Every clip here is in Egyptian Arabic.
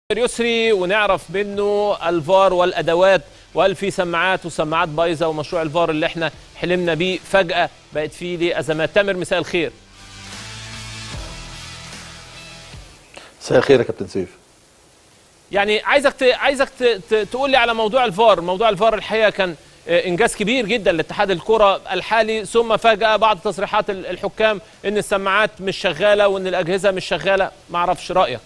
يسري ونعرف منه الفار والادوات وهل في سماعات وسماعات بايظه ومشروع الفار اللي احنا حلمنا بيه فجاه بقت فيه ليه ازمات تامر مساء الخير مساء الخير يا كابتن سيف يعني عايزك ت... عايزك ت... ت... تقول لي على موضوع الفار موضوع الفار الحقيقه كان آه، انجاز كبير جدا لاتحاد الكره الحالي ثم فجاه بعض تصريحات ال- الحكام ان السماعات مش شغاله وان الاجهزه مش شغاله ما اعرفش رايك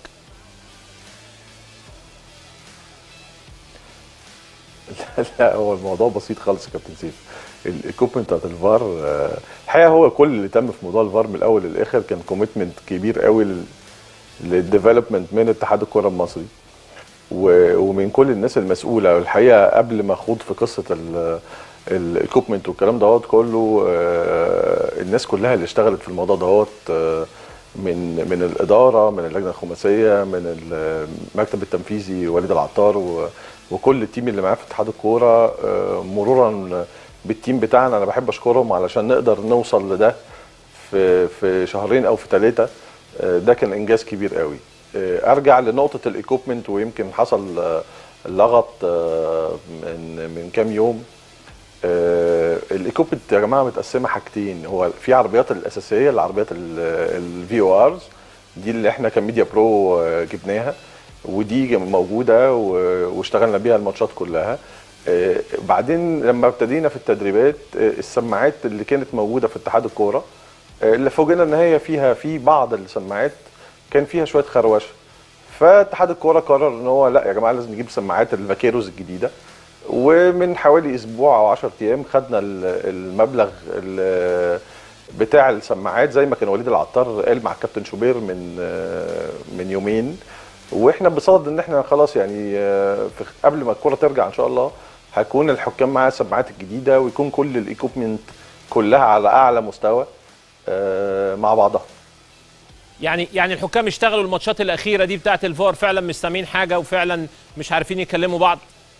لا هو الموضوع بسيط خالص يا كابتن سيف الايكوبمنت بتاعت الفار آه، الحقيقه هو كل اللي تم في موضوع الفار من الاول للاخر كان كوميتمنت كبير قوي للديفلوبمنت من اتحاد الكره المصري و- ومن كل الناس المسؤوله والحقيقه قبل ما اخوض في قصه الايكوبمنت والكلام دوت كله آه، الناس كلها اللي اشتغلت في الموضوع دوت آه، من من الاداره من اللجنه الخماسيه من المكتب التنفيذي وليد العطار و- وكل التيم اللي معاه في اتحاد الكوره آه، مرورا بالتيم بتاعنا انا بحب اشكرهم علشان نقدر نوصل لده في في شهرين او في ثلاثه ده كان انجاز كبير قوي آه، ارجع لنقطه الايكوبمنت ويمكن حصل آه، لغط آه، من من كام يوم الايكوبمنت يا جماعه متقسمه حاجتين هو في عربيات الاساسيه العربيات الفي او ارز دي اللي احنا كميديا برو آه، جبناها ودي موجوده و- واشتغلنا بيها الماتشات كلها آه، بعدين لما ابتدينا في التدريبات آه، السماعات اللي كانت موجوده في اتحاد الكوره آه، اللي فوجئنا ان هي فيها في بعض السماعات كان فيها شويه خروشه فاتحاد الكوره قرر ان هو لا يا جماعه لازم نجيب سماعات الفاكيروز الجديده ومن حوالي اسبوع او 10 ايام خدنا ال- المبلغ ال- بتاع السماعات زي ما كان وليد العطار قال مع الكابتن شوبير من آه، من يومين واحنا بصدد ان احنا خلاص يعني آه، في قبل ما الكوره ترجع ان شاء الله هيكون الحكام معاها السماعات الجديده ويكون كل الايكوبمنت كلها على اعلى مستوى آه، مع بعضها يعني يعني الحكام اشتغلوا الماتشات الاخيره دي بتاعه الفار فعلا مش سامعين حاجه وفعلا مش عارفين يكلموا بعض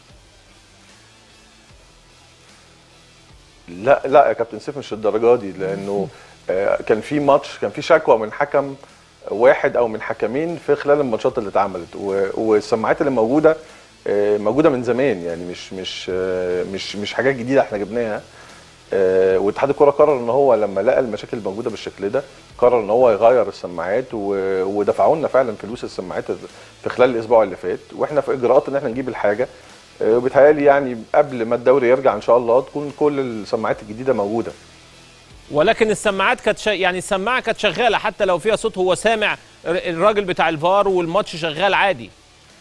لا لا يا كابتن سيف مش الدرجه دي لانه آه، كان في ماتش كان في شكوى من حكم واحد او من حكمين في خلال الماتشات اللي اتعملت و- والسماعات اللي موجوده آه، موجوده من زمان يعني مش مش آه، مش مش حاجات جديده احنا جبناها آه، واتحاد الكره قرر ان هو لما لقى المشاكل الموجوده بالشكل ده قرر ان هو يغير السماعات و- ودفعوا لنا فعلا فلوس السماعات في خلال الاسبوع اللي فات واحنا في اجراءات ان احنا نجيب الحاجه آه، وبيتهيألي يعني قبل ما الدوري يرجع ان شاء الله تكون كل السماعات الجديده موجوده ولكن السماعات كانت شا... يعني السماعه كانت شغاله حتى لو فيها صوت هو سامع ر- الراجل بتاع الفار والماتش شغال عادي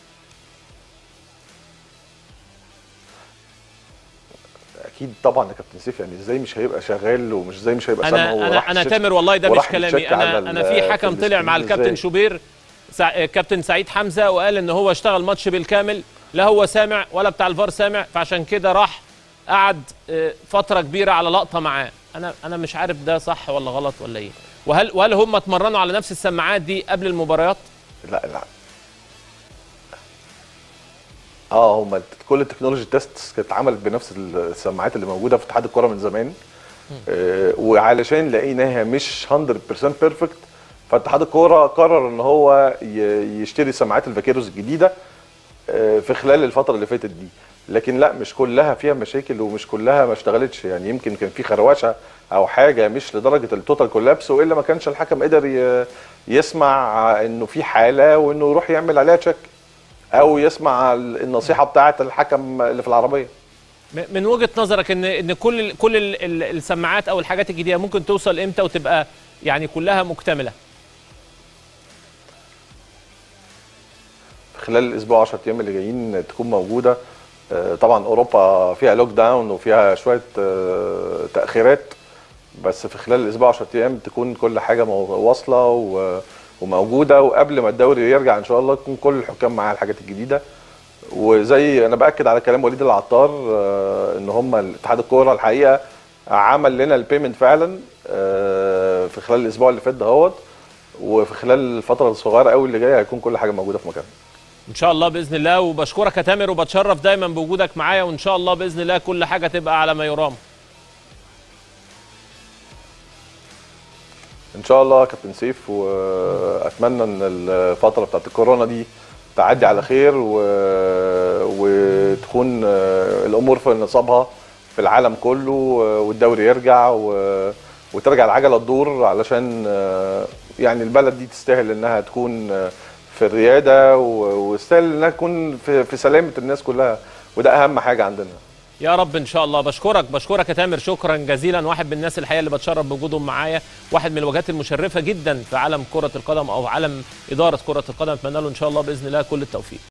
اكيد طبعا يا كابتن سيف يعني ازاي مش هيبقى شغال ومش ازاي مش هيبقى انا سامع هو انا راح انا يتشيك- تامر والله ده مش وراح كلامي يتشيك على انا ال- انا في حكم في طلع مع السكرين الكابتن إزاي. شوبير سع... كابتن سعيد حمزه وقال ان هو اشتغل ماتش بالكامل لا هو سامع ولا بتاع الفار سامع فعشان كده راح قعد آه، فتره كبيره على لقطه معاه انا انا مش عارف ده صح ولا غلط ولا ايه وهل وهل هم اتمرنوا على نفس السماعات دي قبل المباريات لا لا اه هم كل التكنولوجي تيست كانت اتعملت بنفس السماعات اللي موجوده في اتحاد الكره من زمان آه وعلشان لقيناها مش 100% بيرفكت فاتحاد الكوره قرر ان هو ي- يشتري سماعات الفاكيروس الجديده آه، في خلال الفتره اللي فاتت دي لكن لا مش كلها فيها مشاكل ومش كلها ما اشتغلتش يعني يمكن كان في خروشه او حاجه مش لدرجه التوتال كولابس والا ما كانش الحكم قدر ي- يسمع انه في حاله وانه يروح يعمل عليها تشيك او يسمع النصيحه بتاعه الحكم اللي في العربيه م- من وجهه نظرك ان ان كل ال- كل ال- ال- السماعات او الحاجات الجديده ممكن توصل امتى وتبقى يعني كلها مكتمله في خلال الاسبوع 10 ايام اللي جايين تكون موجوده آه، طبعا اوروبا فيها لوك داون وفيها شويه آه، تاخيرات بس في خلال الاسبوع 10 ايام تكون كل حاجه مو- واصله و- وموجوده وقبل ما الدوري يرجع ان شاء الله تكون كل الحكام معاها الحاجات الجديده وزي انا باكد على كلام وليد العطار آه، ان هم اتحاد الكوره الحقيقه عمل لنا البيمنت فعلا آه، في خلال الاسبوع اللي فات دهوت وفي خلال الفتره الصغيره قوي اللي جايه هيكون كل حاجه موجوده في مكانها ان شاء الله باذن الله وبشكرك يا تامر وبتشرف دايما بوجودك معايا وان شاء الله باذن الله كل حاجه تبقى على ما يرام ان شاء الله يا كابتن سيف واتمنى ان الفتره بتاعت الكورونا دي تعدي على خير و... وتكون آه، الامور في نصابها في العالم كله آه، والدوري يرجع و... وترجع العجله تدور علشان آه، يعني البلد دي تستاهل انها تكون آه، في الرياده و- وتستاهل انها تكون في... في سلامه الناس كلها وده اهم حاجه عندنا يا رب ان شاء الله بشكرك بشكرك يا تامر شكرا جزيلا واحد من الناس الحقيقه اللي بتشرف بوجودهم معايا واحد من الوجهات المشرفه جدا في عالم كره القدم او عالم اداره كره القدم اتمنى له ان شاء الله باذن الله كل التوفيق